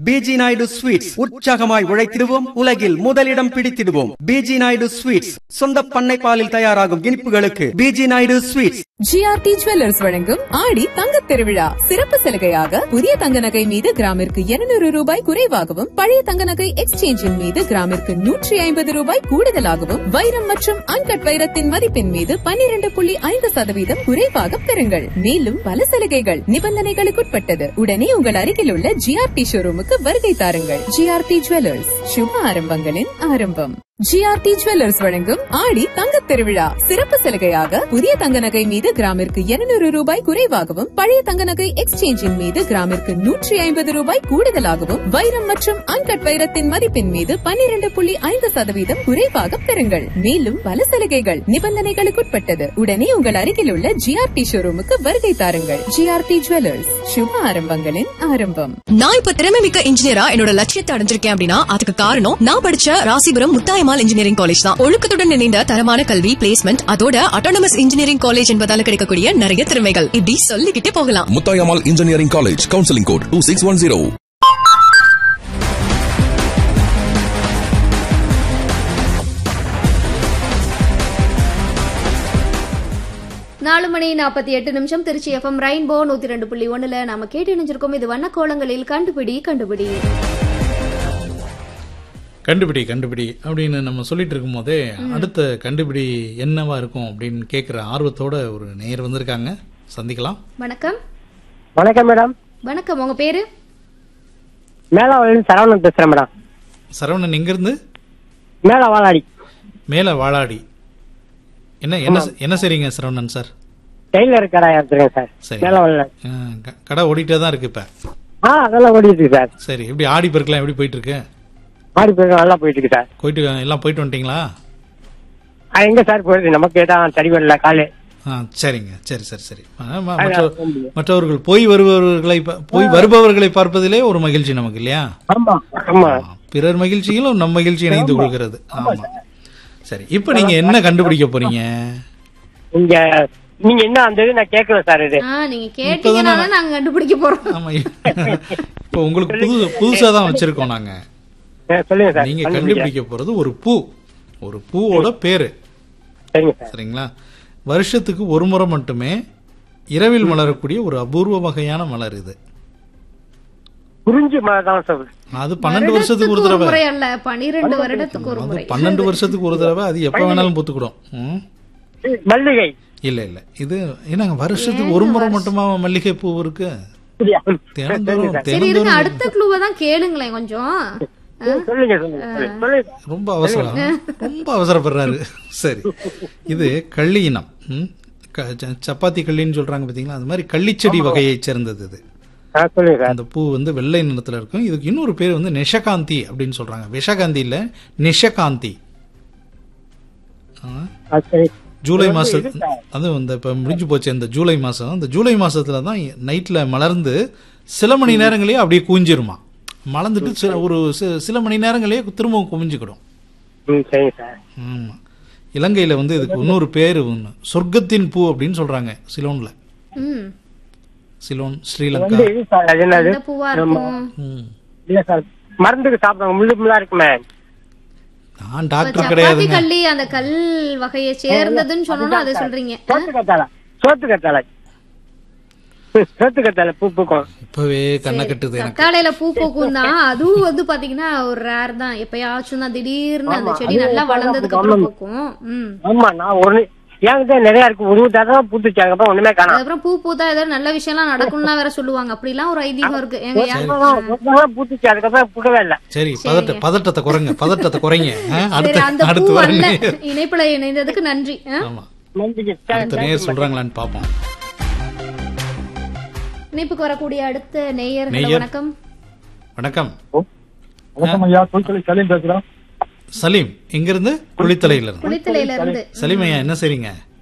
PG Naidu sweets உற்சாகமாய் உழைத்திடுவோம் உலகில் முதலிடம் பிடித்திடுவோம் பிஜி நாயுடு ஸ்வீட்ஸ் சொந்த பண்ணை பாலில் தயாராகும் இனிப்புகளுக்கு PG Naidu sweets GRT jewellers வழங்கும் ஆடி தங்கத் திருவிழா சிறப்பு சலுகையாக புதிய தங்க நகை மீது கிராமிற்கு 200 ரூபாய் குறைவாகவும் பழைய தங்க நகை எக்ஸ்சேஞ்சின் மீது கிராமிற்கு நூற்றி ஐம்பது ரூபாய் கூடுதலாகவும் வைரம் மற்றும் அன்கட் வைரத்தின் மதிப்பின் மீது 12.5% புள்ளி ஐந்து சதவீதம் குறைவாக பெறுங்கள் மேலும் பல சலுகைகள் நிபந்தனைகளுக்குட்பட்டது உடனே உங்கள் அருகில் உள்ள ஜிஆர்டி ஷோரூமுக்கு வருகை தாருங்கள் ஜிஆர்டி ஜுவல்லர்ஸ் சுப ஆரம்பங்களின் ஆரம்பம் ஜிஆர்டி ஜுவல்லர்ஸ் வழங்கும் ஆடி தங்கத் திருவிழா சிறப்பு சலுகையாக புதிய தங்க நகை மீது கிராமிற்கு 200 ரூபாய் குறைவாகவும் பழைய தங்க நகை எக்ஸ்சேஞ்சின் மீது கிராமிற்கு நூற்றி ஐம்பது ரூபாய் கூடுதலாகவும் வைரம் மற்றும் அன்கட் வைரத்தின் மதிப்பின் மீது 12.5% புள்ளி ஐந்து சதவீதம் குறைவாக பெறுங்கள் மேலும் பல சலுகைகள் நிபந்தனைகளுக்குட்பட்டது உடனே உங்கள் அருகில் உள்ள ஜிஆர்டி ஷோரூமுக்கு வருகை தாருங்கள் ஜிஆர்டி ஜுவல்லர்ஸ் சுப ஆரம்பங்களின் ஆரம்பம் நான் இப்ப திறமை மிக்க இன்ஜினியரா என்னோட லட்சியத்தை அடைஞ்சிருக்கேன் அப்படின்னா அதுக்கு காரணம் நான் படிச்ச ராசிபுரம் முத்தாயமால் இன்ஜினியரிங் காலேஜ் தான் ஒழுக்கத்துடன் இணைந்த தரமான கல்வி பிளேஸ்மெண்ட் அதோட அட்டானமஸ் இன்ஜினியரிங் காலேஜ் என்பதால கிடைக்கக்கூடிய நிறைய திறமைகள் இப்படி சொல்லிக்கிட்டே போகலாம் Muthayammal engineering college counselling code two six one zero நாலு மணி நாற்பத்தி எட்டு நிமிஷம் திருச்சி எஃப்எம் ரெயின்போ நூத்தி ரெண்டு புள்ளி ஒண்ணுல நாம கேட்டு இணைஞ்சிருக்கோம் இது வண்ணக்கோலங்களில் கண்டுபிடி கண்டுபிடி கண்டுபிடி கண்டுபிடி அப்படின்னு நம்ம சொல்லிட்டு இருக்கும்போதே அடுத்த கண்டுபிடி என்னவா இருக்கும் அப்படின்னு கேட்குற ஆர்வத்தோட ஒரு நேயர் வந்திருக்காங்க சந்திக்கலாம் வணக்கம் வணக்கம் மேடம் வணக்கம் உங்க பேரு மேலாவாளி சரவணன் பேசுறேன் மேடம் சரவணன் எங்கிருந்து மேலாவாளாடி மேலே வாளாடி என்ன என்ன என்ன செய்றீங்க சரவணன் சார் டெய்லர் கடை எடுத்துருக்கேன் சார் சரி மேலாவாளி ஆ, க- கடை ஓடிட்டே தான் இருக்கு இப்ப ஆ அதெல்லாம் ஓடிட்டு இருக்கு சார் சரி எப்படி ஆடி பெருக்கலாம் எப்படி போயிட்டு இருக்கு ஆடி போய் நல்லா போயிட்டு இருக்கு சார் போயிட்டு எல்லாம் போயிட்டு வந்துட்டீங்களா ஆ, எங்க சார் போயிடுது நமக்கு தான் சரி வரல காலு ஆ சரிங்க சரி சரி சரி ஆ, ம- மற்ற- மற்றவர்கள் போய் வருபவர்களை ப- போய் வருபவர்களை பார்ப்பதிலே ஒரு மகிழ்ச்சி நமக்கு இல்லையா ஆமா ஆமா ஆமா. பிறர் மகிழ்ச்சியிலும் நம் மகிழ்ச்சி இணைந்து கொள்கிறது ஆமா சரி இப்ப நீங்க என்ன கண்டுபிடிக்க போறீங்க இங்க நீங்க என்ன அந்த இது நான் கேட்கல சார் இது ஆ நீங்க கேட்டீங்கன்னா தான் நாங்க கண்டுபிடிக்க போறோம் ஆமா இப்ப உங்களுக்கு புது புதுசா தான் வச்சிருக்கோம் நாங்க ஆ, சொல்லுங்க சார் நீங்க கண்டுபிடிக்கிறேன். கண்டுபிடிக்க போறது ஒரு பூ ஒரு பூவோட பேரு சரிங்க சார் சரிங்களா வருஷத்துக்கு ஒரு முறை மட்டுமே இரவில் மலரக்கூடிய ஒரு அபூர்வ வகையான மலர் இது குறிஞ்சி மழை தான் சார் அது பன்னெண்டு வருஷத்துக்கு ஒரு தடவை முறை அல்ல பனிரெண்டு வருடத்துக்கு ஒரு அது முறை பன்னெண்டு வருஷத்துக்கு ஒரு தடவை அது எப்ப வேணாலும் பூத்துக்கிடும் ம்? மல்லிகை இல்ல இல்ல இது என்னங்க வருஷத்துக்கு ஒரு முறை மட்டுமா மல்லிகை பூ இருக்கு சரியா? தினந்தோறும் சரி இருங்க தினந்தோறும் அடுத்த க்ளூவை தான் கேளுங்களேன் கொஞ்சம் சொல்லுங்க சொல்லுங்க சொல்லுங்க ரொம்ப அவசரம் ரொம்ப அவசரப்படுறாரு சரி இது கள்ளி இனம் ம்? க- ச- சப்பாத்தி கள்ளின்னு சொல்றாங்க பாத்தீங்களா அது மாதிரி கள்ளிச்செடி வகையைச் சேர்ந்தது இது ஆ, சொல்லுங்க சார் அந்த பூ வந்து வெள்ளை நிறத்துல இருக்கும் இதுக்கு இன்னொரு பேர் வந்து நிஷகாந்தி அப்படின்னு சொல்றாங்க விஷகாந்தி இல்ல நிஷகாந்தி ஆ, ஆ, சரி ஜூலை மாசம் அதுவும் இந்த இப்ப முடிஞ்சு போச்சு இந்த ஜூலை மாசம் இந்த ஜூலை மாசத்துல தான் நைட்ல மலர்ந்து சில மணி நேரங்களே அப்படியே குஞ்சிருமா மலர்ந்துட்டு சில- ஒரு சி- சில மணி நேரங்களே திரும்பவும் குமிஞ்சுக்கிடும் ம் சரிங்க சார் ஆமா இலங்கையில வந்து இதுக்கு இன்னொரு பேரு ஒண்ணு சொர்க்கத்தின் பூ அப்படின்னு சொல்றாங்க சிலோன்ல ம் சிலோன் ஸ்ரீலங்கா வந்து இது சார் அது என்னது எந்த பூவா இருக்கும் ம். இல்ல சார் மருந்துக்கு சாப்பிடுவாங்க முள்ளு முள்ளா இருக்குமே நான் இப்ப டாக்டர் சப்பாத்தி கிடையாதுங்க கள்ளி அந்த கல் வகையை சேர்ந்ததுன்னு சொன்னோம்னா அதை சொல்றீங்க சோத்து கத்தாழை சோத்து கத்தாழை சோத்து கத்தாழை பூ பூக்கும் இப்பவே கண்ணை கட்டுது எனக்கு கத்தாழையில பூ பூக்கும் தான் அதுவும் வந்து பாத்தீங்கன்னா ஒரு ரேர் தான் எப்பயாச்சும் தான் திடீர்னு அந்த செடி நல்லா வளர்ந்ததுக்கு அப்புறம் பூக்கும் ம் ஆமா நான் ஒரு என்கிட்ட நிறைய இருக்கு ஒரு தடவை பூத்துச்சு அதுக்கப்புறம் ஒண்ணுமே காணோம் அதுக்கப்புறம் பூ பூத்தா ஏதாவது நல்ல விஷயம்லாம் நடக்கும்னா வேற சொல்லுவாங்க அப்படிலாம் ஒரு ஐதீகம் இருக்கு ஏங்க யா- ஒரு தடவை பூத்துச்சு அதுக்கப்புறம் பூக்கவே இல்லை சரி பதட்ட பதட்டத்தை குறைங்க பதட்டத்தை குறைங்க ஆ, சரி அடுத்து அந்த பூ அடுத்து வர அல்ல நேயர். இணைப்புல இணைந்ததுக்கு நன்றி ஆ? ஆமா நன்றிங்க அடுத்த நேயர் சொல்றாங்களான்னு பாப்போம் இணைப்புக்கு வரக்கூடிய அடுத்த நேயர்கள் நேயர். வணக்கம் வணக்கம் வணக்கம் ஐயா தொழிற்சலை சலீம் பேசுறேன் சலீம் எங்க இருந்து குளித்தலையில இருந்து குளித்தலையில இருந்து சலீம் ஐயா என்ன செய்றீங்க